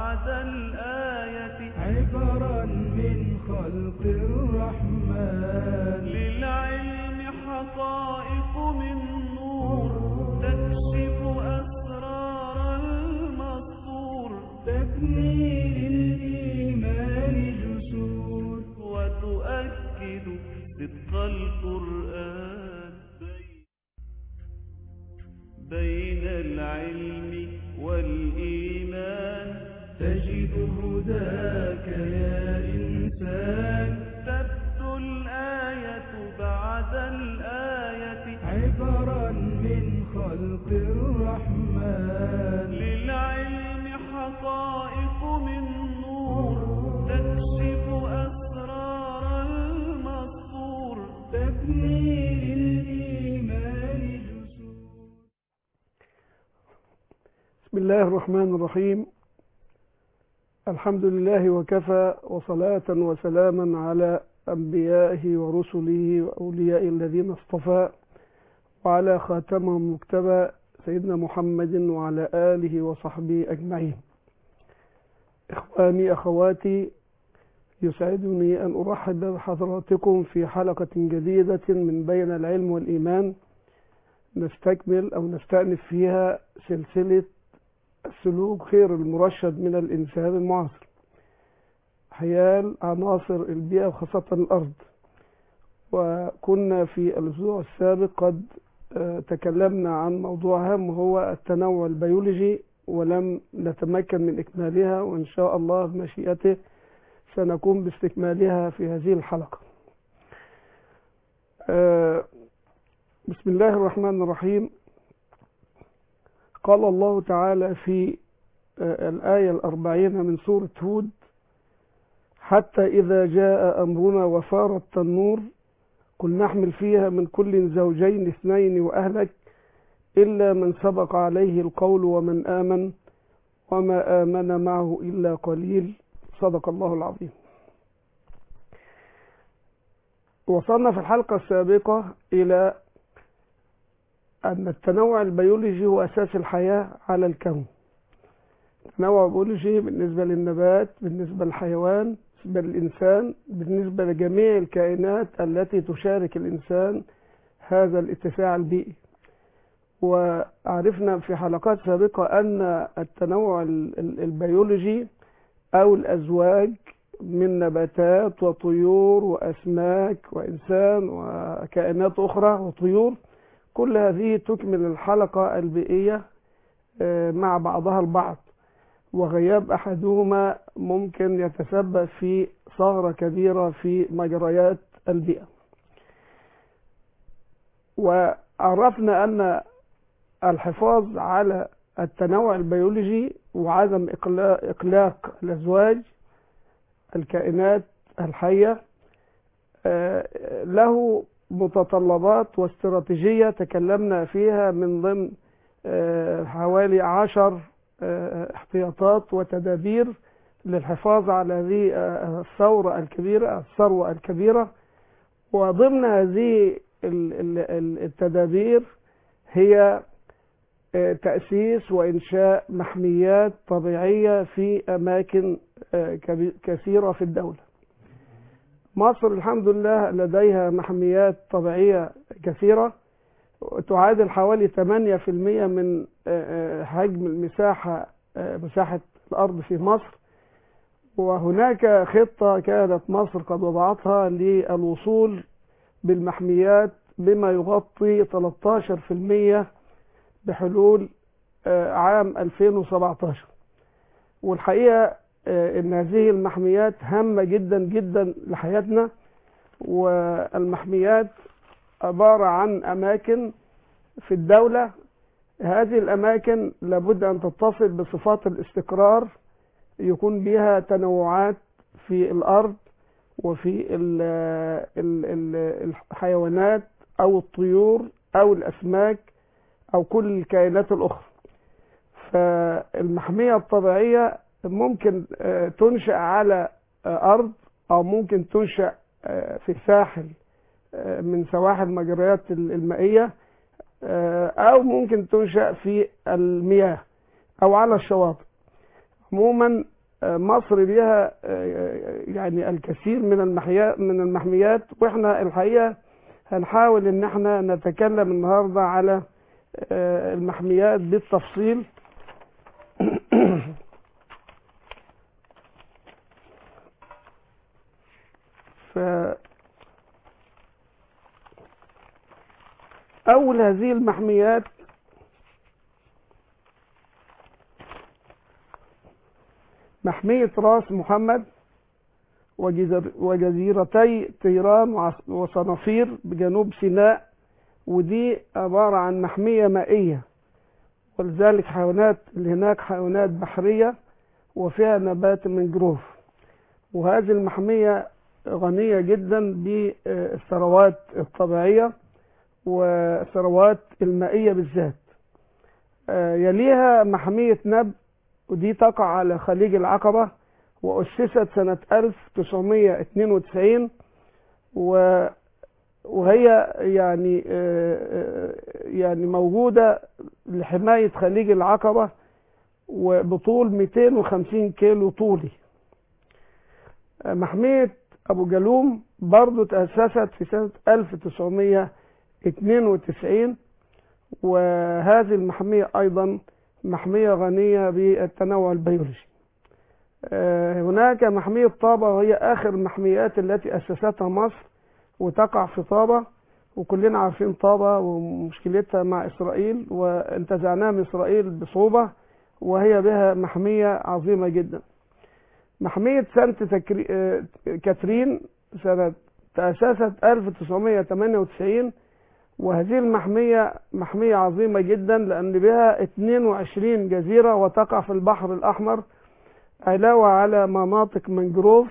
بعد الآية عبرا من خلق الرحمن للعلم حقائق من نور تكشف أسرار المسطور تبني للإيمان جسور وتؤكد صدق القرآن بين العلم والإيمان تجد هداك يا إنسان تبدو الآية بعد الآية عبرا من خلق الرحمن للعلم حقائق من نور تكشف أسرار المسطور تبني للإيمان جسور بسم الله الرحمن الرحيم الحمد لله وكفى وصلاة وسلاما على أنبيائه ورسله وأوليائه الذين اصطفى وعلى خاتمهم مكتبى سيدنا محمد وعلى آله وصحبه أجمعين إخواني أخواتي يسعدني أن أرحب بحضراتكم في حلقة جديدة من بين العلم والإيمان نستكمل أو نستأنف فيها سلسلة السلوك خير المرشد من الإنسان المعاصر حيال عناصر البيئة وخاصة الأرض وكنا في الأسبوع السابق قد آه، تكلمنا عن موضوع هام وهو التنوع البيولوجي ولم نتمكن من إكمالها وإن شاء الله بمشيئته سنقوم باستكمالها في هذه الحلقة آه، بسم الله الرحمن الرحيم قال الله تعالى في آه، الآية الأربعين من سورة هود حتى إذا جاء أمرنا وفار التنور قل نحمل فيها من كل زوجين اثنين وأهلك إلا من سبق عليه القول ومن آمن وما آمن معه إلا قليل صدق الله العظيم وصلنا في الحلقة السابقة إلى أن التنوع البيولوجي هو أساس الحياة على الكون تنوع بيولوجي بالنسبة للنبات بالنسبة للحيوان بالنسبة للإنسان بالنسبة لجميع الكائنات التي تشارك الإنسان هذا الاتساع البيئي وعرفنا في حلقات سابقة أن التنوع ال- ال- البيولوجي أو الأزواج من نباتات وطيور وأسماك وإنسان وكائنات أخرى وطيور كل هذه تكمل الحلقة البيئية آه، مع بعضها البعض وغياب أحدهما ممكن يتسبب في ثغرة كبيرة في مجريات البيئة وعرفنا أن الحفاظ على التنوع البيولوجي وعدم إقلا- إقلاق الأزواج الكائنات الحية آه، له متطلبات واستراتيجية تكلمنا فيها من ضمن آه، حوالي عشر آه، احتياطات وتدابير للحفاظ على هذه آه، الثورة الكبيرة الثروة الكبيرة وضمن هذه ال- ال- ال- التدابير هي آه، تأسيس وإنشاء محميات طبيعية في أماكن آه، كبي- كثيرة في الدولة مصر الحمد لله لديها محميات طبيعية كثيرة تعادل حوالي 8% من آه، آه، حجم المساحة آه، مساحة الأرض في مصر وهناك خطة كانت مصر قد وضعتها للوصول بالمحميات بما يغطي 13% بحلول آه، عام 2017 والحقيقة آه، ان هذه المحميات هامة جدا جدا لحياتنا والمحميات عبارة عن أماكن في الدولة هذه الأماكن لابد أن تتصل بصفات الاستقرار يكون بها تنوعات في الأرض وفي ال ال ال الحيوانات أو الطيور أو الأسماك أو كل الكائنات الأخرى فالمحمية الطبيعية ممكن آه، تنشأ على آه، أرض أو ممكن تنشأ آه، في ساحل آه، من سواحل مجريات المائية آه، أو ممكن تنشأ في المياه أو على الشواطئ عموما آه، مصر ليها آه، يعني الكثير من المحيات من المحميات واحنا الحقيقه هنحاول ان احنا نتكلم النهارده على آه، المحميات بالتفصيل ف أول هذه المحميات محمية راس محمد وجزر- وجزيرتي طيران وعص- وصنافير بجنوب سيناء ودي عبارة عن محمية مائية ولذلك حيوانات اللي هناك حيوانات بحرية وفيها نبات منجروف وهذه المحمية غنية جدا بالثروات الطبيعية والثروات المائية بالذات آه، يليها محمية نب ودي تقع على خليج العقبة وأسست سنة 1992 و وهي يعني آه، آه، يعني موجودة لحماية خليج العقبة وبطول 250 كيلو طولي آه، محمية أبو جالوم برضو تأسست في سنة 1992 وهذه المحمية أيضا محمية غنية بالتنوع البيولوجي آه، هناك محمية طابة وهي آخر المحميات التي أسستها مصر وتقع في طابة وكلنا عارفين طابة ومشكلتها مع إسرائيل وانتزعناها من إسرائيل بصعوبة وهي بها محمية عظيمة جدا محمية سانت تكري... آه، كاترين سنة تأسست 1998 وهذه المحمية محمية عظيمة جدا لأن بها 22 جزيرة وتقع في البحر الأحمر علاوة على مناطق منجروف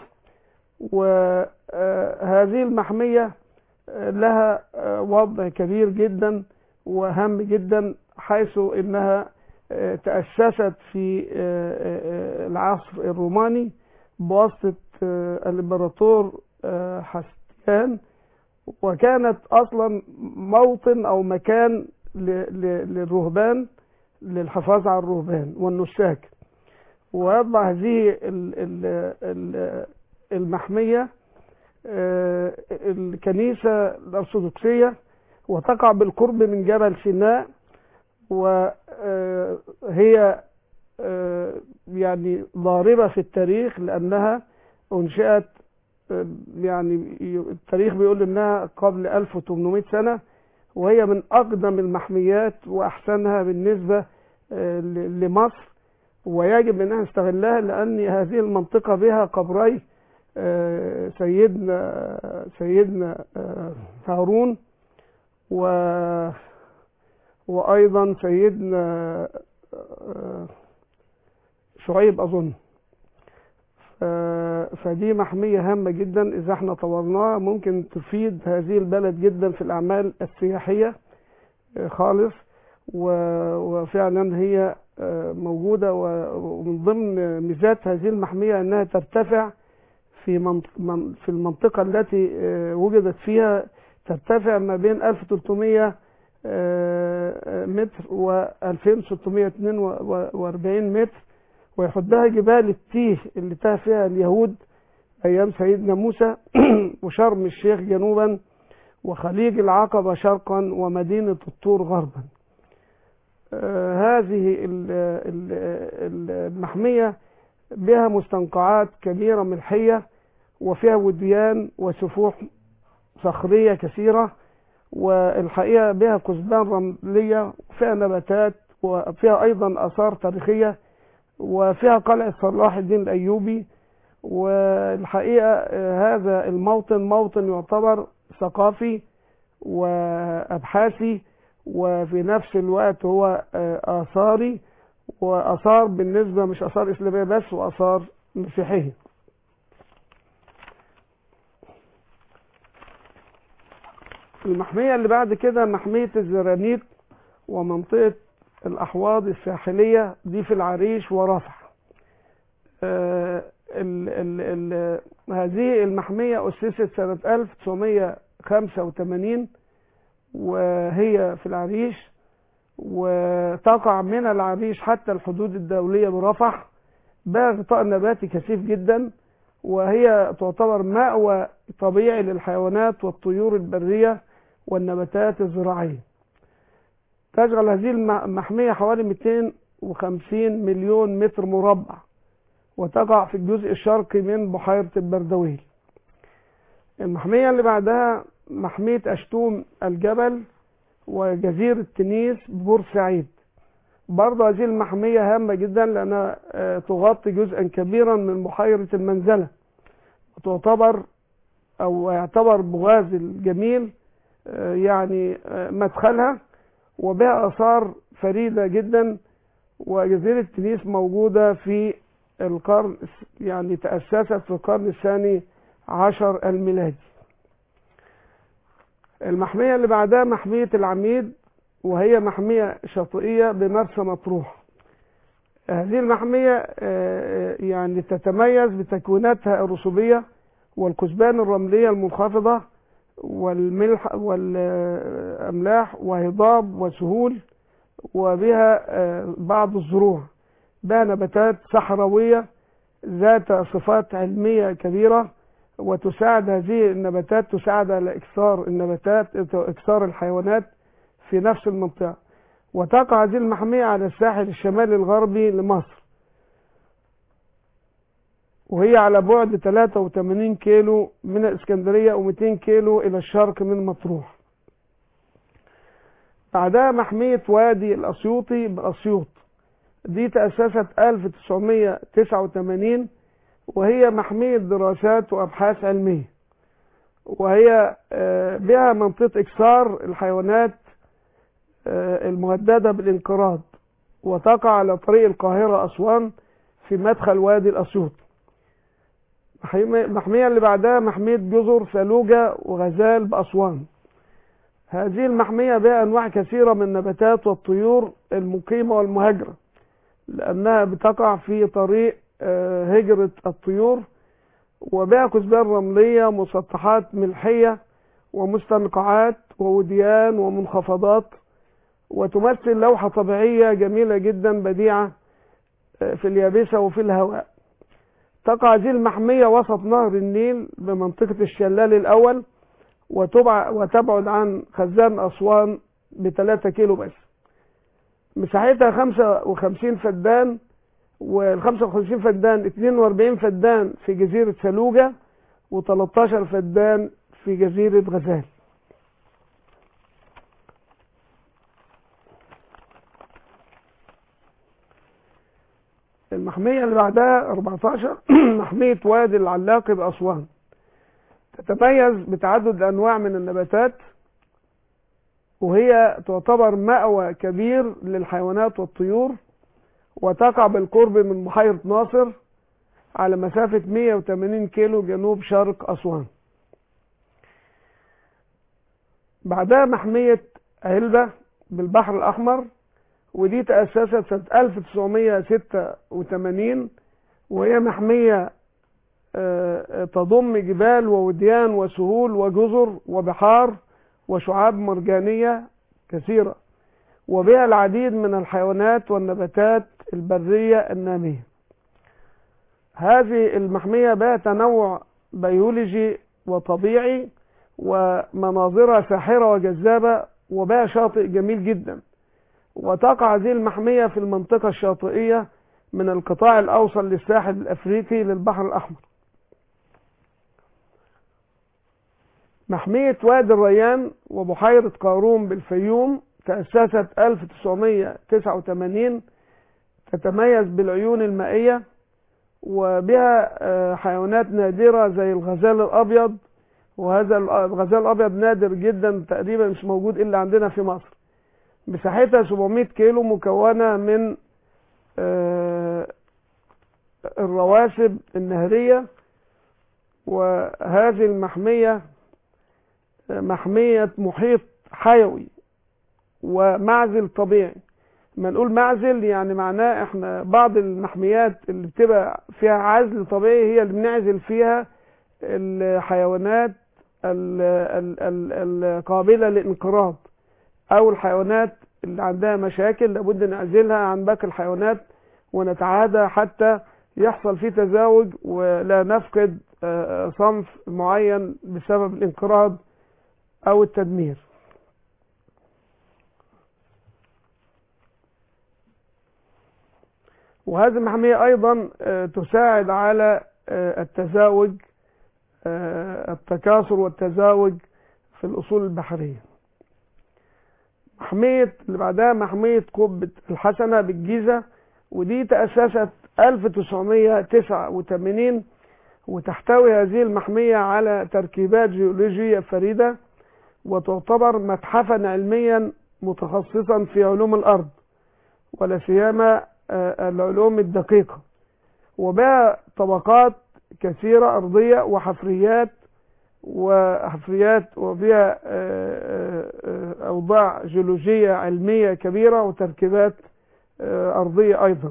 وهذه المحمية آه، لها آه، وضع كبير جدا وهام جدا حيث انها آه، تأسست في آه، آه، العصر الروماني بواسطة آه، الامبراطور آه، حسيان وكانت اصلا موطن او مكان ل- ل- للرهبان للحفاظ على الرهبان والنساك ويطلع هذه ال- ال- ال- المحمية آه، الكنيسة الأرثوذكسية وتقع بالقرب من جبل سيناء وهي يعني ضاربة في التاريخ لأنها أنشئت آه، يعني التاريخ بيقول إنها قبل 1800 سنة وهي من أقدم المحميات وأحسنها بالنسبة آه، ل- لمصر ويجب ان احنا نستغلها لان هذه المنطقه بها قبري آه، سيدنا سيدنا آه، هارون و وايضا سيدنا آه، شعيب اظن ف- فدي محمية هامة جدا إذا احنا طورناها ممكن تفيد هذه البلد جدا في الأعمال السياحية آه، خالص و- وفعلا هي آه، موجودة و- ومن ضمن ميزات هذه المحمية أنها ترتفع في منط- من- في المنطقة التي آه، وجدت فيها ترتفع ما بين 1300 آه، متر و 2642 متر ويحدها جبال التيه اللي تاه فيها اليهود أيام سيدنا موسى وشرم الشيخ جنوبا وخليج العقبة شرقا ومدينة الطور غربا آه، هذه ال- ال- ال- المحمية بها مستنقعات كبيرة ملحية وفيها وديان وسفوح صخرية كثيرة والحقيقة بها كثبان رملية وفيها نباتات وفيها أيضا آثار تاريخية وفيها قلعة صلاح الدين الأيوبي والحقيقة آه، هذا الموطن موطن يعتبر ثقافي وأبحاثي وفي نفس الوقت هو آه، آثاري وآثار بالنسبة مش آثار إسلامية بس وآثار مسيحية المحمية اللي بعد كده محمية الزرانيق ومنطقة الأحواض الساحلية دي في العريش ورفح آه، ال ال ال هذه المحمية أسست سنة 1985 وهي في العريش وتقع من العريش حتى الحدود الدولية برفح بها غطاء نباتي كثيف جدا وهي تعتبر مأوى طبيعي للحيوانات والطيور البرية والنباتات الزراعية تشغل هذه المحمية حوالي 250 مليون متر مربع وتقع في الجزء الشرقي من بحيرة البردويل المحمية اللي بعدها محمية أشتوم الجبل وجزيرة تنيس ببورسعيد برضه هذه المحمية هامة جدا لأنها تغطي جزءا كبيرا من بحيرة المنزلة وتعتبر أو يعتبر بغاز الجميل يعني مدخلها وبها آثار فريدة جدا وجزيرة تنيس موجودة في القرن يعني تأسست في القرن الثاني عشر الميلادي المحمية اللي بعدها محمية العميد وهي محمية شاطئية بمرسى مطروح هذه المحمية يعني تتميز بتكويناتها الرسوبية والكثبان الرملية المنخفضة والملح والأملاح وهضاب وسهول وبها بعض الزروع بها نباتات صحراوية ذات صفات علمية كبيرة وتساعد هذه النباتات تساعد على إكثار النباتات إكثار الحيوانات في نفس المنطقة وتقع هذه المحمية على الساحل الشمالي الغربي لمصر وهي على بعد 83 كيلو من الإسكندرية و200 كيلو إلى الشرق من مطروح بعدها محمية وادي الأسيوطي بأسيوط دي تأسست 1989 وهي محمية دراسات وأبحاث علمية وهي بها منطقة إكثار الحيوانات المهددة بالانقراض وتقع على طريق القاهرة أسوان في مدخل وادي الأسيوط المحمية اللي بعدها محمية جزر فلوجة وغزال بأسوان هذه المحمية بها أنواع كثيرة من النباتات والطيور المقيمة والمهاجرة لأنها بتقع في طريق هجرة الطيور وبها كثبان رملية مسطحات ملحية ومستنقعات ووديان ومنخفضات وتمثل لوحة طبيعية جميلة جدا بديعة في اليابسة وفي الهواء تقع هذه المحمية وسط نهر النيل بمنطقة الشلال الأول وتبعد عن خزان أسوان بثلاثة كيلو بس مساحتها 55 فدان وال 55 فدان 42 فدان في جزيرة فلوجة و13 فدان في جزيرة غزال المحمية اللي بعدها 14 محمية وادي العلاقي بأسوان تتميز بتعدد أنواع من النباتات وهي تعتبر مأوى كبير للحيوانات والطيور وتقع بالقرب من بحيرة ناصر على مسافة 180 كيلو جنوب شرق أسوان بعدها محمية علبة بالبحر الأحمر ودي تأسست سنة 1986 وهي محمية تضم جبال ووديان وسهول وجزر وبحار وشعاب مرجانية كثيرة وبها العديد من الحيوانات والنباتات البرية النامية هذه المحمية بها تنوع بيولوجي وطبيعي ومناظرها ساحرة وجذابة وبها شاطئ جميل جدا وتقع هذه المحمية في المنطقة الشاطئية من القطاع الأوصل للساحل الأفريقي للبحر الأحمر محمية وادي الريان وبحيرة قارون بالفيوم تأسست 1989 تتميز بالعيون المائية وبها حيوانات نادرة زي الغزال الأبيض وهذا الغزال الأبيض نادر جدا تقريبا مش موجود إلا عندنا في مصر مساحتها 700 كيلو مكونة من الرواسب النهرية وهذه المحمية محمية محيط حيوي ومعزل طبيعي ما نقول معزل يعني معناه احنا بعض المحميات اللي بتبقى فيها عزل طبيعي هي اللي بنعزل فيها الحيوانات القابلة للانقراض او الحيوانات اللي عندها مشاكل لابد نعزلها عن باقي الحيوانات ونتعادى حتى يحصل فيه تزاوج ولا نفقد آه، صنف معين بسبب الانقراض او التدمير وهذه المحمية ايضا آه، تساعد على آه، التزاوج آه، التكاثر والتزاوج في الاصول البحرية محمية اللي بعدها محمية قبة الحسنة بالجيزة ودي تأسست 1989 وتحتوي هذه المحمية على تركيبات جيولوجية فريدة وتعتبر متحفا علميا متخصصا في علوم الأرض ولا سيما آه، العلوم الدقيقة وبها طبقات كثيرة أرضية وحفريات وحفريات وبها آه، آه، أوضاع جيولوجية علمية كبيرة وتركيبات آه، أرضية أيضا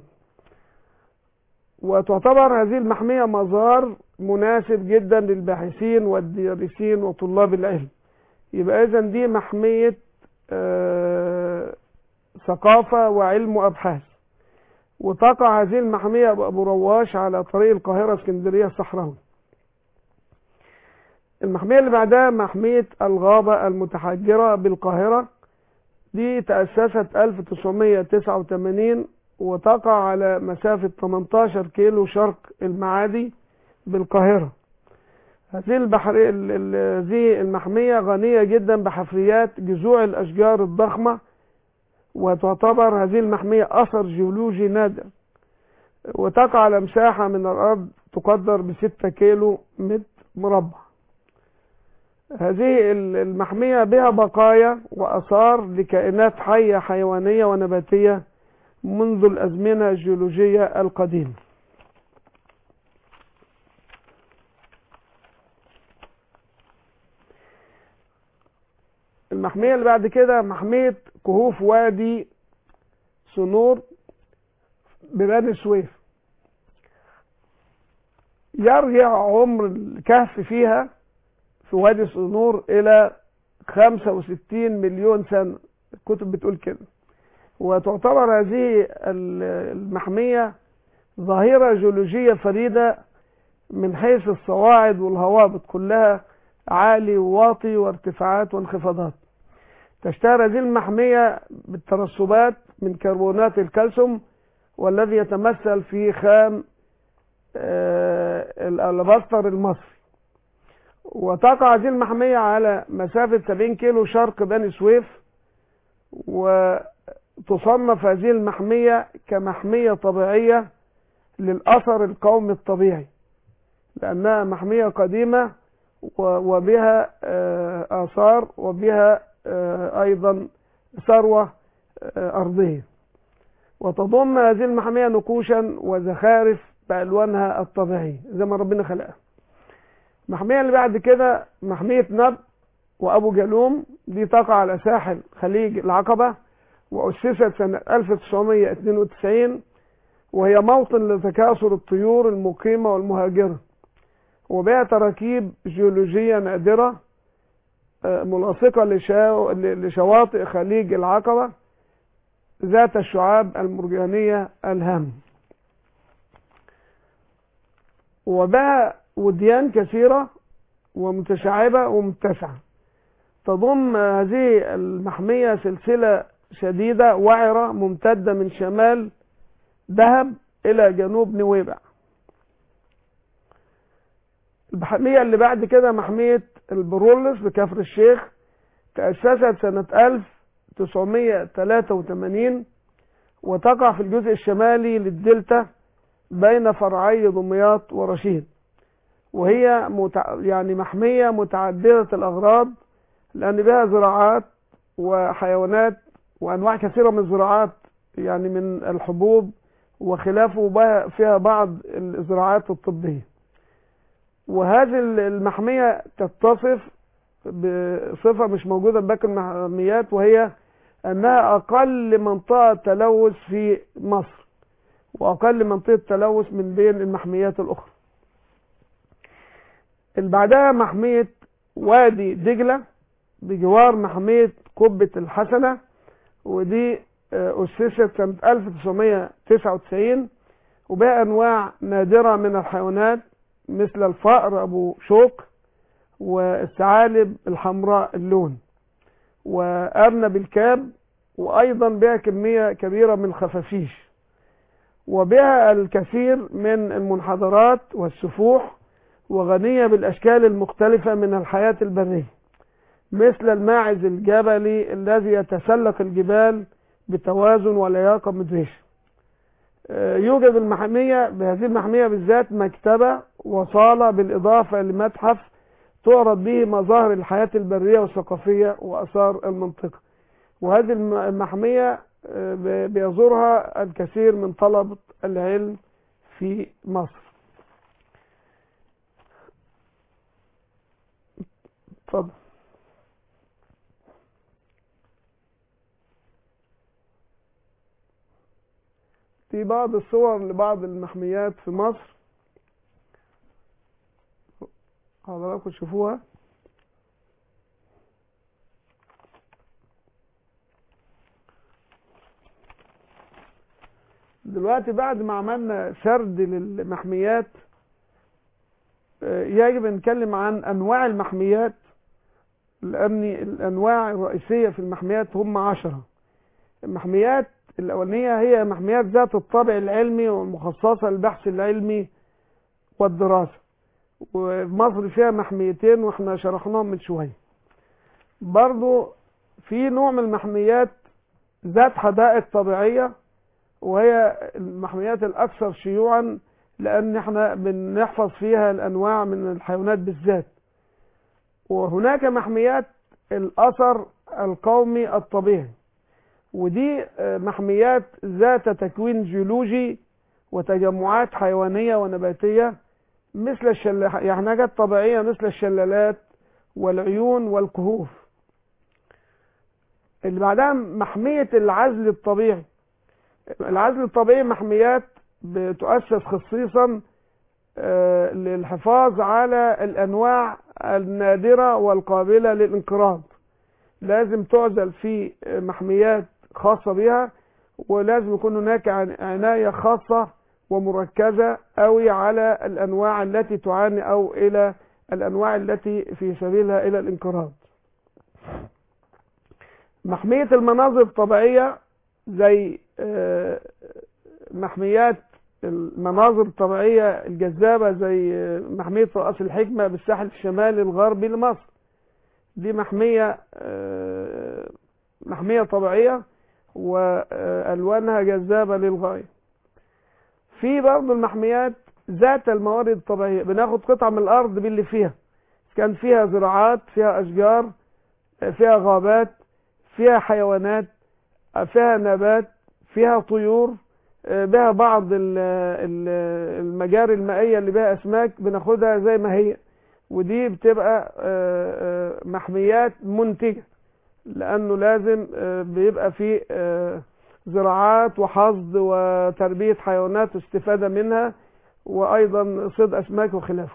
وتعتبر هذه المحمية مزار مناسب جدا للباحثين والدارسين وطلاب العلم يبقى إذا دي محمية آه، ثقافة وعلم وأبحاث وتقع هذه المحمية بأبو رواش على طريق القاهرة اسكندرية الصحراوي المحمية اللي بعدها محمية الغابة المتحجرة بالقاهرة دي تأسست 1989 وتقع على مسافة 18 كيلو شرق المعادي بالقاهرة هذه البحر ال- ال- هذه المحمية غنية جدا بحفريات جذوع الأشجار الضخمة وتعتبر هذه المحمية أثر جيولوجي نادر وتقع على مساحة من الأرض تقدر بستة كيلو متر مربع هذه ال- المحمية بها بقايا وأثار لكائنات حية حيوانية ونباتية منذ الأزمنة الجيولوجية القديمة المحمية اللي بعد كده محمية كهوف وادي سنور ببني سويف يرجع عمر الكهف فيها في وادي سنور إلى 65 مليون سنة الكتب بتقول كده وتعتبر هذه ال- المحمية ظاهرة جيولوجية فريدة من حيث الصواعد والهوابط كلها عالي وواطي وارتفاعات وانخفاضات تشتهر هذه المحمية بالترسبات من كربونات الكالسيوم والذي يتمثل في خام آه، الألباستر المصري وتقع هذه المحمية على مسافة 70 كيلو شرق بني سويف وتصنف هذه المحمية كمحمية طبيعية للأثر القومي الطبيعي لأنها محمية قديمة و- وبها آه، آثار وبها آه، أيضا ثروة آه، أرضية وتضم هذه المحمية نقوشا وزخارف بألوانها الطبيعية زي ما ربنا خلقها المحمية اللي بعد كده محمية نب وأبو جالوم دي تقع على ساحل خليج العقبة وأسست سنة 1992 وهي موطن لتكاثر الطيور المقيمة والمهاجرة وبها تراكيب جيولوجية نادرة آه، ملاصقة لشا- لشواطئ خليج العقبة ذات الشعاب المرجانية الهامة وبها وديان كثيرة ومتشعبة ومتسعة تضم هذه المحمية سلسلة شديدة وعرة ممتدة من شمال دهب إلى جنوب نويبع المحمية اللي بعد كده محمية البرولس بكفر الشيخ تأسست سنة 1983 وتقع في الجزء الشمالي للدلتا بين فرعي دمياط ورشيد وهي متع... يعني محمية متعددة الأغراض لأن بها زراعات وحيوانات وأنواع كثيرة من الزراعات يعني من الحبوب وخلافه وبها- فيها بعض الزراعات الطبية وهذه المحمية تتصف بصفة مش موجودة في باقي المحميات وهي أنها أقل منطقة تلوث في مصر وأقل منطقة تلوث من بين المحميات الأخرى اللي بعدها محمية وادي دجلة بجوار محمية قبة الحسنة ودي آه، أسست سنة 1999 وبها أنواع نادرة من الحيوانات مثل الفأر أبو شوك والثعالب الحمراء اللون وأرنب الكاب وأيضا بها كمية كبيرة من الخفافيش وبها الكثير من المنحدرات والسفوح وغنية بالأشكال المختلفة من الحياة البرية مثل الماعز الجبلي الذي يتسلق الجبال بتوازن ولياقة مدهشة آه، يوجد المحمية بهذه المحمية بالذات مكتبة وصالة بالإضافة لمتحف تعرض به مظاهر الحياة البرية والثقافية وأثار المنطقة وهذه الم- المحمية آه، ب- بيزورها الكثير من طلبة العلم في مصر اتفضل في بعض الصور لبعض المحميات في مصر حضراتكم تشوفوها دلوقتي بعد ما عملنا سرد للمحميات آه، يجب أن نتكلم عن أنواع المحميات لأن الأنواع الرئيسية في المحميات هم عشرة المحميات الأولانية هي محميات ذات الطابع العلمي والمخصصة للبحث العلمي والدراسة ومصر فيها محميتين واحنا شرحناهم من شوية برضو في نوع من المحميات ذات حدائق طبيعية وهي المحميات الأكثر شيوعا لأن احنا بنحفظ فيها الأنواع من الحيوانات بالذات وهناك محميات الأثر القومي الطبيعي ودي آه، محميات ذات تكوين جيولوجي وتجمعات حيوانية ونباتية مثل الشل... يعني حاجات طبيعية مثل الشلالات والعيون والكهوف اللي بعدها محمية العزل الطبيعي العزل الطبيعي محميات بتؤسس خصيصا آه، للحفاظ على الأنواع النادرة والقابلة للانقراض لازم تعزل في محميات خاصة بها ولازم يكون هناك عن- عناية خاصة ومركزة قوي على الأنواع التي تعاني أو إلى الأنواع التي في سبيلها إلى الانقراض محمية المناظر الطبيعية زي آه، محميات المناظر الطبيعية الجذابة زي آه، محمية رأس الحكمة بالساحل الشمالي الغربي لمصر دي محمية آه، محمية طبيعية وألوانها جذابة للغاية في برضه المحميات ذات الموارد الطبيعية بناخد قطعة من الأرض باللي فيها كان فيها زراعات فيها أشجار فيها غابات فيها حيوانات فيها نبات فيها طيور بها بعض ال- ال- المجاري المائية اللي بها أسماك بناخدها زي ما هي ودي بتبقى آه، آه، محميات منتجة لأنه لازم آه، بيبقى في آه، زراعات وحصد وتربية حيوانات واستفادة منها وأيضا صيد أسماك وخلافه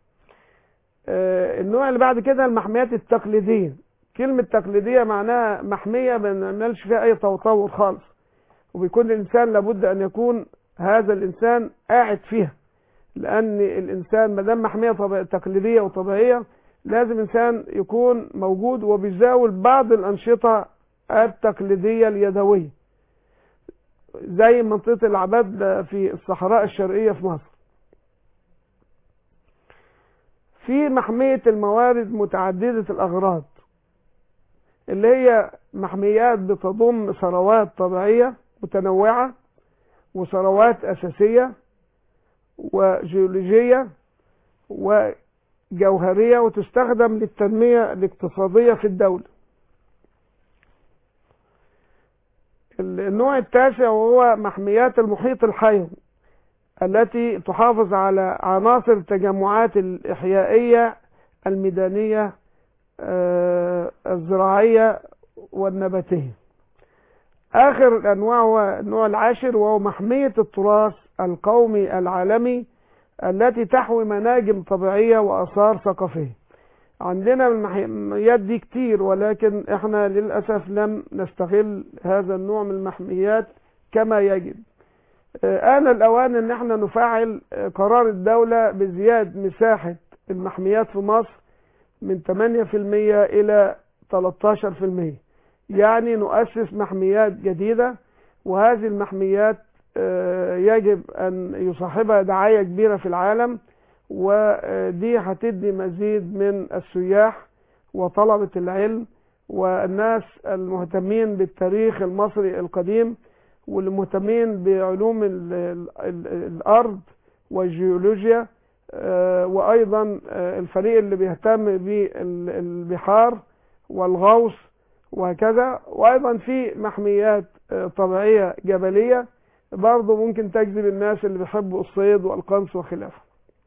آه، النوع اللي بعد كده المحميات التقليدية كلمة تقليدية معناها محمية ما بنعملش فيها أي تطور خالص وبيكون الإنسان لابد أن يكون هذا الإنسان قاعد فيها لأن الإنسان ما دام محمية طبيعية تقليدية وطبيعية لازم إنسان يكون موجود وبيزاول بعض الأنشطة التقليدية اليدوية زي منطقة العباد في الصحراء الشرقية في مصر في محمية الموارد متعددة الأغراض اللي هي محميات بتضم ثروات طبيعية متنوعة وثروات أساسية وجيولوجية وجوهرية وتستخدم للتنمية الاقتصادية في الدولة النوع التاسع وهو محميات المحيط الحيوي التي تحافظ على عناصر التجمعات الإحيائية الميدانية آه، الزراعية والنباتية آخر الأنواع هو النوع العاشر وهو محمية التراث القومي العالمي التي تحوي مناجم طبيعية وآثار ثقافية عندنا من المحميات دي كتير ولكن احنا للأسف لم نستغل هذا النوع من المحميات كما يجب آه، آن الأوان إن احنا نفعل آه، قرار الدولة بزياد مساحة المحميات في مصر من 8% إلى 13% يعني نؤسس محميات جديدة وهذه المحميات آه، يجب أن يصاحبها دعاية كبيرة في العالم ودي هتدي مزيد من السياح وطلبة العلم والناس المهتمين بالتاريخ المصري القديم والمهتمين بعلوم ال ال ال الأرض والجيولوجيا آه، وأيضا آه، الفريق اللي بيهتم بالبحار والغوص وهكذا وأيضا في محميات آه، طبيعية جبلية برضه ممكن تجذب الناس اللي بيحبوا الصيد والقنص وخلافه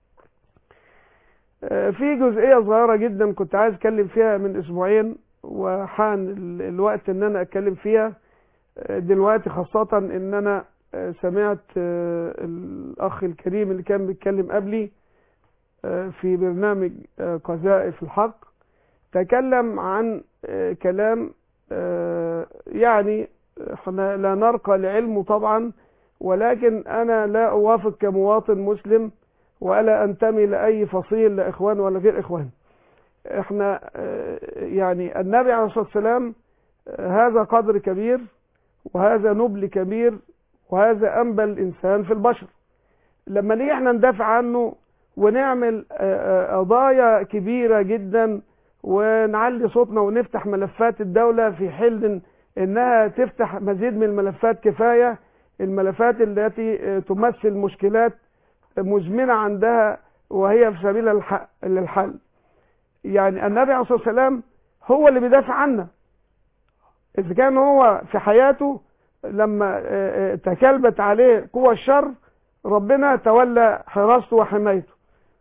آه، في جزئية صغيرة جدا كنت عايز اتكلم فيها من اسبوعين وحان ال- الوقت ان انا اتكلم فيها آه، دلوقتي خاصة ان انا آه، سمعت آه، الاخ الكريم اللي كان بيتكلم قبلي آه، في برنامج آه، قذائف الحق تكلم عن آه، كلام آه، يعني احنا لا نرقى لعلمه طبعا ولكن انا لا اوافق كمواطن مسلم ولا انتمي لاي فصيل لا اخوان ولا غير اخوان احنا آه، يعني النبي عليه الصلاه والسلام آه، هذا قدر كبير وهذا نبل كبير وهذا انبل انسان في البشر لما نيجي احنا ندافع عنه ونعمل آه، آه، قضايا كبيره جدا ونعلي صوتنا ونفتح ملفات الدوله في حين انها تفتح مزيد من الملفات كفايه الملفات التي آه، تمثل مشكلات مزمنة عندها وهي في سبيل الح- للحل يعني النبي عليه الصلاة والسلام هو اللي بيدافع عنا إذا كان هو في حياته لما آه، آه، تكلبت عليه قوى الشر ربنا تولى حراسته وحمايته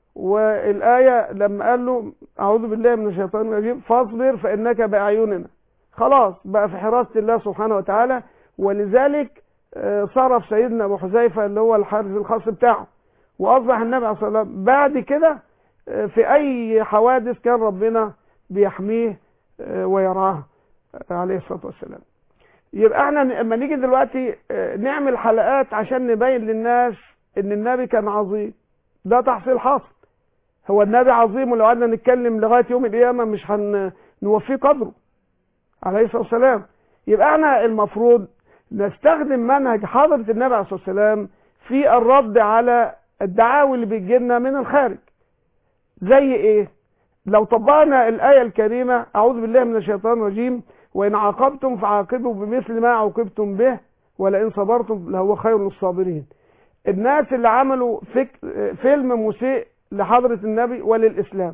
والآية لما قال له أعوذ بالله من الشيطان الرجيم فاصبر فإنك بأعيننا خلاص بقى في حراسة الله سبحانه وتعالى ولذلك آه، صرف سيدنا أبو حذيفة اللي هو الحارس الخاص بتاعه واصبح النبي عليه الصلاه والسلام بعد كده آه، في اي حوادث كان ربنا بيحميه آه، ويرعاه آه، عليه الصلاه والسلام يبقى احنا لما نيجي دلوقتي آه، نعمل حلقات عشان نبين للناس ان النبي كان عظيم ده تحصيل حاصل هو النبي عظيم ولو قعدنا نتكلم لغايه يوم القيامه مش هنوفيه قدره عليه الصلاه والسلام يبقى احنا المفروض نستخدم منهج حضره النبي عليه الصلاه والسلام في الرد على الدعاوي اللي بتجيلنا من الخارج زي ايه لو طبقنا الآية الكريمة أعوذ بالله من الشيطان الرجيم وإن عاقبتم فعاقبوا بمثل ما عوقبتم به ولئن صبرتم لهو خير للصابرين الناس اللي عملوا فك... فيلم مسيء لحضرة النبي وللإسلام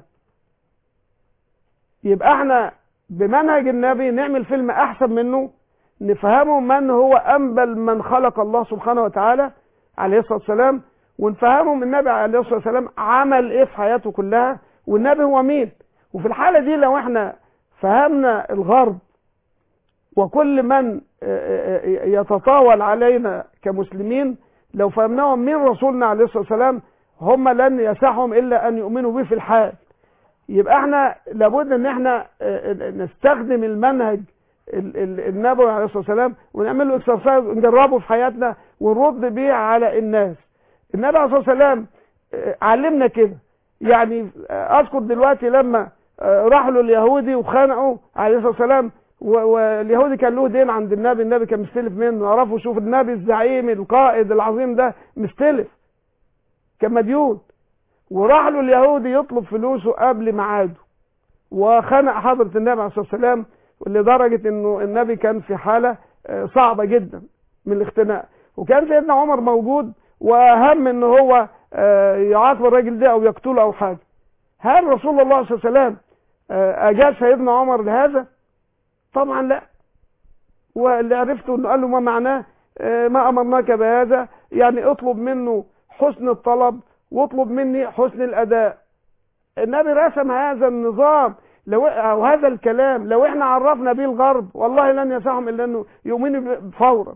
يبقى احنا بمنهج النبي نعمل فيلم أحسن منه نفهمه من هو أنبل من خلق الله سبحانه وتعالى عليه الصلاة والسلام ونفهمهم النبي عليه الصلاة والسلام عمل ايه في حياته كلها والنبي هو مين وفي الحالة دي لو احنا فهمنا الغرب وكل من يتطاول علينا كمسلمين لو فهمناهم من رسولنا عليه الصلاة والسلام هم لن يسعهم إلا أن يؤمنوا به في الحال يبقى احنا لابد ان احنا نستخدم المنهج النبوي عليه الصلاة والسلام ونعمل له اكسرسايز ونجربه في حياتنا ونرد بيه على الناس النبي عليه الصلاة والسلام علمنا كده يعني اذكر دلوقتي لما راح له اليهودي وخانقوا عليه الصلاة والسلام واليهودي كان له دين عند النبي النبي كان مستلف منه عرفوا شوف النبي الزعيم القائد العظيم ده مستلف كان مديون وراح له اليهودي يطلب فلوسه قبل ميعاده وخنق حضرة النبي عليه الصلاة والسلام لدرجة انه النبي كان في حالة صعبة جدا من الاختناق وكان سيدنا عمر موجود واهم ان هو يعاقب الراجل ده او يقتله او حاجة هل رسول الله صلى الله عليه وسلم اجاز سيدنا عمر لهذا طبعا لا واللي عرفته انه قال له ما معناه ما امرناك بهذا يعني اطلب منه حسن الطلب واطلب مني حسن الاداء النبي رسم هذا النظام لو او هذا الكلام لو احنا عرفنا به الغرب والله لن يسعهم الا انه يؤمنوا فورا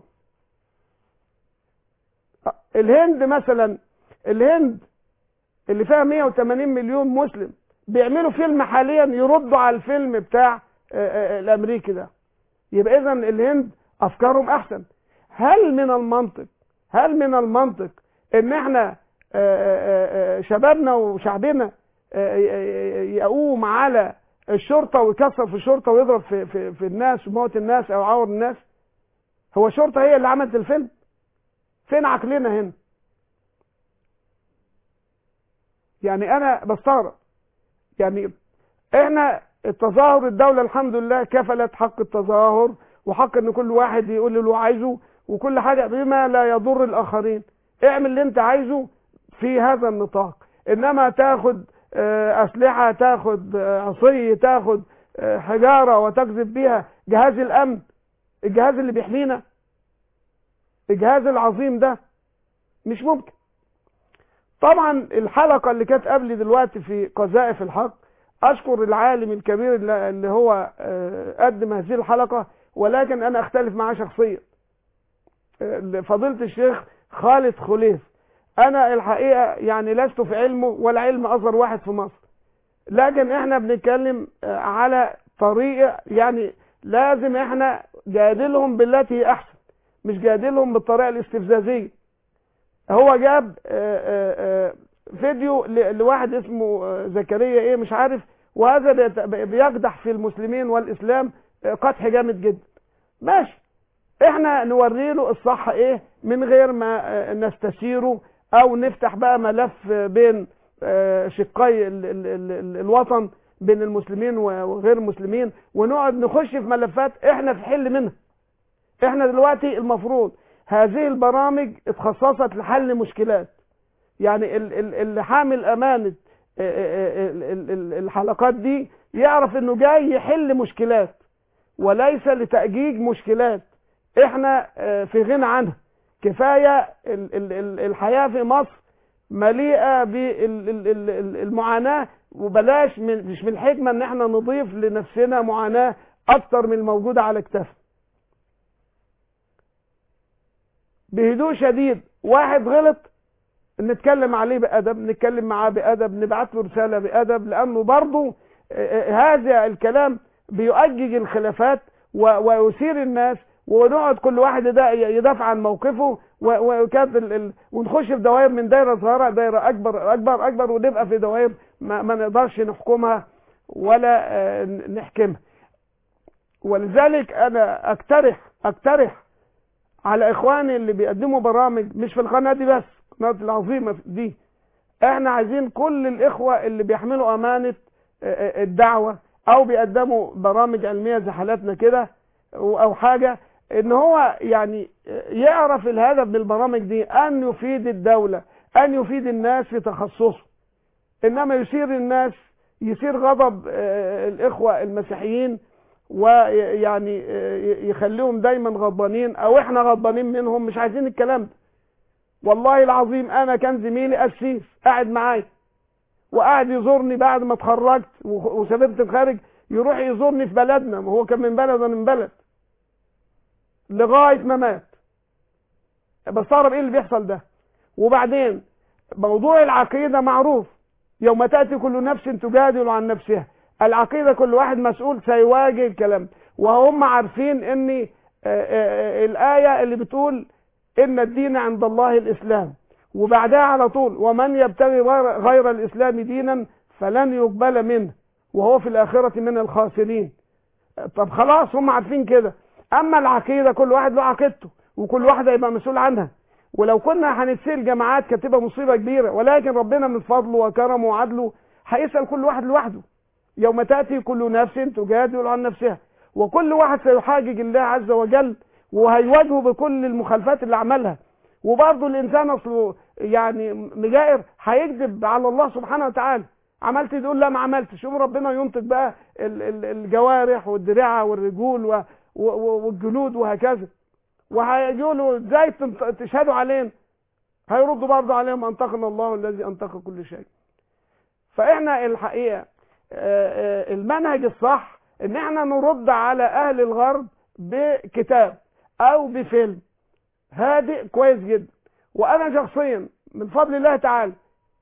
الهند مثلا الهند اللي فيها 180 مليون مسلم بيعملوا فيلم حاليا يردوا على الفيلم بتاع الامريكي ده يبقى اذا الهند افكارهم احسن هل من المنطق هل من المنطق ان احنا آه، آه، آه، شبابنا وشعبنا آه، يقوم على الشرطة ويكسر في الشرطة ويضرب في, في, في الناس ويموت الناس او يعور الناس هو الشرطة هي اللي عملت الفيلم فين عقلنا هنا يعني انا بستغرب يعني احنا التظاهر الدولة الحمد لله كفلت حق التظاهر وحق ان كل واحد يقول اللي هو عايزه وكل حاجة بما لا يضر الاخرين اعمل اللي انت عايزه في هذا النطاق انما تاخد آه، اسلحة تاخد آه، عصي تاخد آه، حجارة وتكذب بيها جهاز الامن الجهاز اللي بيحمينا الجهاز العظيم ده مش ممكن طبعا الحلقة اللي كانت قبلي دلوقتي في قذائف الحق اشكر العالم الكبير اللي اللي هو آه، قدم هذه الحلقة ولكن انا اختلف معاه شخصيا آه، فضيلة الشيخ خالد خليف انا الحقيقة يعني لست في علمه ولا علم اصغر واحد في مصر لكن احنا بنتكلم آه، على طريقة يعني لازم احنا جادلهم بالتي هي احسن مش جادلهم بالطريقة الاستفزازية هو جاب آه، آه، آه، فيديو ل- لواحد اسمه آه، زكريا ايه مش عارف وهذا بيت- بيقدح في المسلمين والاسلام آه، قدح جامد جدا ماشي احنا نوري له الصح ايه من غير ما آه، نستشيره او نفتح بقى ملف آه، بين آه، شقي ال- ال- ال- ال- الوطن بين المسلمين و- وغير المسلمين ونقعد نخش في ملفات احنا في حل منها احنا دلوقتي المفروض هذه البرامج اتخصصت لحل مشكلات يعني ال- ال- اللي حامل امانة اه، اه، ال- ال- ال- الحلقات دي يعرف انه جاي يحل مشكلات وليس لتأجيج مشكلات احنا اه، في غنى عنها كفاية ال- ال- ال- الحياة في مصر مليئة بالمعاناة وبلاش من مش من الحكمة ان احنا نضيف لنفسنا معاناة اكتر من الموجودة على كتافنا بهدوء شديد واحد غلط نتكلم عليه بأدب نتكلم معاه بأدب نبعت له رسالة بأدب لأنه برضه آه، آه، هذا الكلام بيؤجج الخلافات و- ويثير الناس ونقعد كل واحد يدا- يدافع عن موقفه و- وكانت ال- ال- ونخش في دوائر من دايرة صغيرة دايرة أكبر أكبر أكبر ونبقى في دوائر ما, ما نقدرش نحكمها ولا آه، نحكمها ولذلك أنا أقترح أقترح على اخواني اللي بيقدموا برامج مش في القناه دي بس القناه العظيمه دي احنا عايزين كل الاخوه اللي بيحملوا امانه آه، آه، الدعوه او بيقدموا برامج علميه زي حالاتنا كده او أو حاجه ان هو يعني آه، يعرف الهدف من البرامج دي ان يفيد الدوله ان يفيد الناس في تخصصه انما يثير الناس يثير غضب آه، الاخوه المسيحيين ويعني آه، يخليهم دايما غضبانين او احنا غضبانين منهم مش عايزين الكلام ده والله العظيم انا كان زميلي قسيس قاعد معايا وقاعد يزورني بعد ما اتخرجت وخ- وسافرت الخارج يروح يزورني في بلدنا وهو كان من بلد وانا من بلد لغايه ما مات بستغرب ايه اللي بيحصل ده وبعدين موضوع العقيده معروف يوم تاتي كل نفس تجادل عن نفسها العقيده كل واحد مسؤول سيواجه الكلام وهم عارفين ان آه، آه، آه، الايه اللي بتقول ان الدين عند الله الاسلام وبعدها على طول ومن يبتغي غير- غير الاسلام دينا فلن يقبل منه وهو في الاخره من الخاسرين طب خلاص هم عارفين كده اما العقيده كل واحد له عقيدته وكل واحد هيبقى مسؤول عنها ولو كنا هنتسال جماعات كانت تبقى مصيبه كبيره ولكن ربنا من فضله وكرمه وعدله هيسال كل واحد لوحده يوم تاتي كل نفس تجادل عن نفسها وكل واحد سيحاجج الله عز وجل وهيواجهه بكل المخالفات اللي عملها وبرضه الانسان اصله يعني مجائر هيكذب على الله سبحانه وتعالى عملت تقول لا ما عملتش شوف ربنا ينطق بقى ال- ال- الجوارح والدراع والرجول و- و- والجلود وهكذا وهيقولوا ازاي تنط- تشهدوا علينا هيردوا برضه عليهم انطقنا الله الذي انطق كل شيء فاحنا الحقيقه آه، آه، المنهج الصح ان احنا نرد على اهل الغرب بكتاب او بفيلم هادئ كويس جدا وانا شخصيا من فضل الله تعالى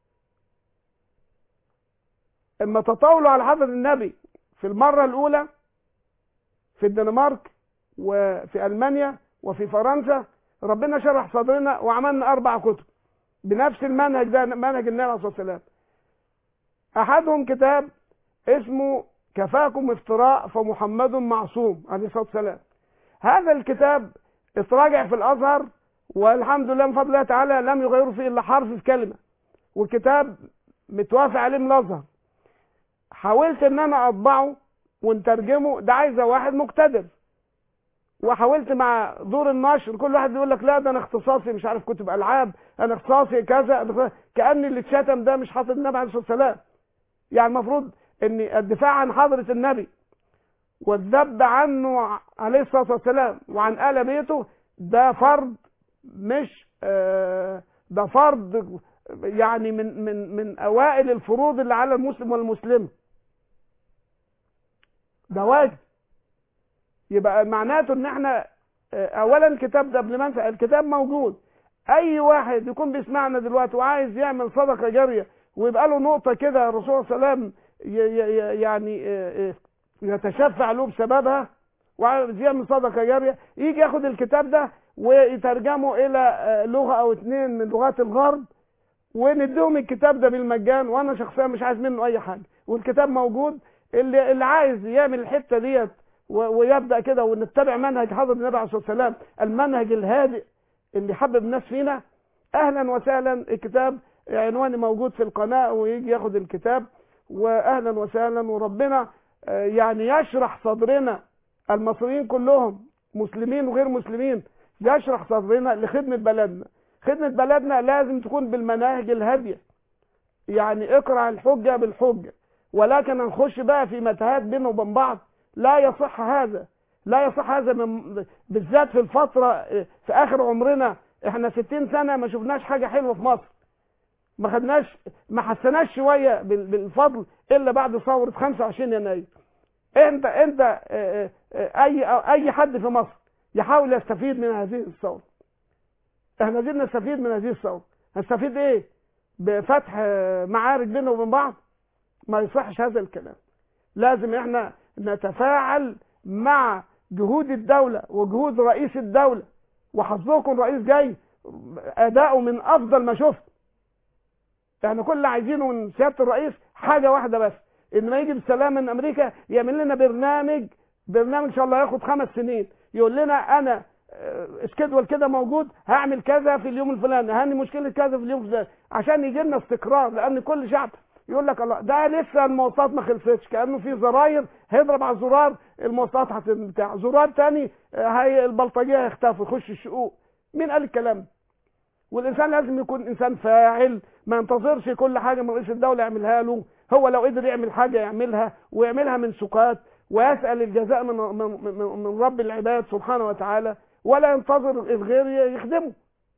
اما تطاولوا على حضرة النبي في المرة الاولى في الدنمارك وفي المانيا وفي فرنسا ربنا شرح صدرنا وعملنا اربع كتب بنفس المنهج ده منهج النبي عليه الصلاه والسلام احدهم كتاب اسمه كفاكم افتراء فمحمد معصوم عليه الصلاه والسلام هذا الكتاب اتراجع في الازهر والحمد لله من فضل الله تعالى لم يغيروا فيه الا حرف في كلمه والكتاب متوافق عليه من الازهر حاولت ان انا اطبعه ونترجمه ده عايزه واحد مقتدر وحاولت مع دور النشر كل واحد يقول لك لا ده انا اختصاصي مش عارف كتب العاب انا اختصاصي كذا أنا كان اللي اتشتم ده مش حاطط النبي عليه الصلاه والسلام يعني المفروض ان الدفاع عن حضره النبي والذب عنه عليه الصلاه والسلام وعن ال بيته ده فرض مش آه ده فرض يعني من من من اوائل الفروض اللي على المسلم والمسلمه ده واجب يبقى معناته ان احنا اولا الكتاب ده قبل ما انسى الكتاب موجود اي واحد يكون بيسمعنا دلوقتي وعايز يعمل صدقه جاريه ويبقى له نقطه كده الرسول صلى الله عليه وسلم يعني يتشفع له بسببها وعايز يعمل صدقه جاريه يجي ياخد الكتاب ده ويترجمه الى لغه او اتنين من لغات الغرب ونديهم الكتاب ده بالمجان وانا شخصيا مش عايز منه اي حاجه والكتاب موجود اللي اللي عايز يعمل الحته ديت ويبدا كده ونتبع منهج حضره النبي عليه الصلاه والسلام المنهج الهادئ اللي حبب الناس فينا اهلا وسهلا الكتاب عنواني موجود في القناه ويجي ياخد الكتاب واهلا وسهلا وربنا يعني يشرح صدرنا المصريين كلهم مسلمين وغير مسلمين يشرح صدرنا لخدمه بلدنا خدمه بلدنا لازم تكون بالمناهج الهاديه يعني اقرا الحجه بالحجه ولكن هنخش بقى في متاهات بيننا وبين بعض لا يصح هذا لا يصح هذا من بالذات في الفترة في آخر عمرنا احنا 60 سنة ما شفناش حاجة حلوة في مصر ما خدناش ما حسناش شوية بالفضل إلا بعد ثورة 25 يناير انت انت اي اي حد في مصر يحاول يستفيد من هذه الثورة احنا عايزين نستفيد من هذه الثورة هنستفيد ايه بفتح معارك بيننا وبين بعض ما يصحش هذا الكلام لازم احنا نتفاعل مع جهود الدولة وجهود رئيس الدولة وحظكم رئيس جاي أداؤه من أفضل ما شفت احنا كل اللي عايزينه من سيادة الرئيس حاجة واحدة بس إن ما يجي بالسلام من أمريكا يعمل لنا برنامج برنامج إن شاء الله ياخد خمس سنين يقول لنا أنا اسكدول كده موجود هعمل كذا في اليوم الفلاني هاني مشكلة كذا في اليوم الفلاني عشان يجي لنا استقرار لأن كل شعب يقول لك الله ده لسه المواصلات ما خلصتش كانه في زراير هيضرب على الزرار المواصلات هتنبتاع زرار تاني هي البلطجيه هيختفوا يخش الشقوق مين قال الكلام ده والانسان لازم يكون انسان فاعل ما ينتظرش كل حاجه من رئيس الدوله يعملها له هو لو قدر يعمل حاجه يعملها ويعملها من سكات ويسال الجزاء من من, من, من رب العباد سبحانه وتعالى ولا ينتظر الغير يخدمه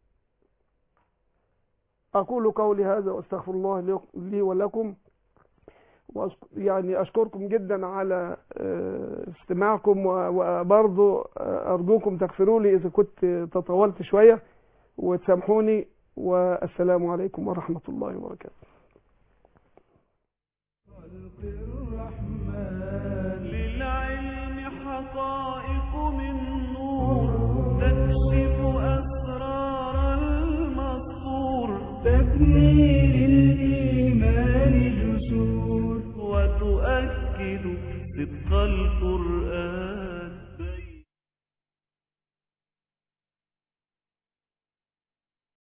أقول قولي هذا وأستغفر الله لي ولكم يعني أشكركم جدا على استماعكم وبرضو أرجوكم تغفروا لي إذا كنت تطولت شوية وتسامحوني والسلام عليكم ورحمة الله وبركاته للعلم حقائق من نور تكشف أسرار المسطور تبني للإيمان جسور وتؤكد صدق القرآن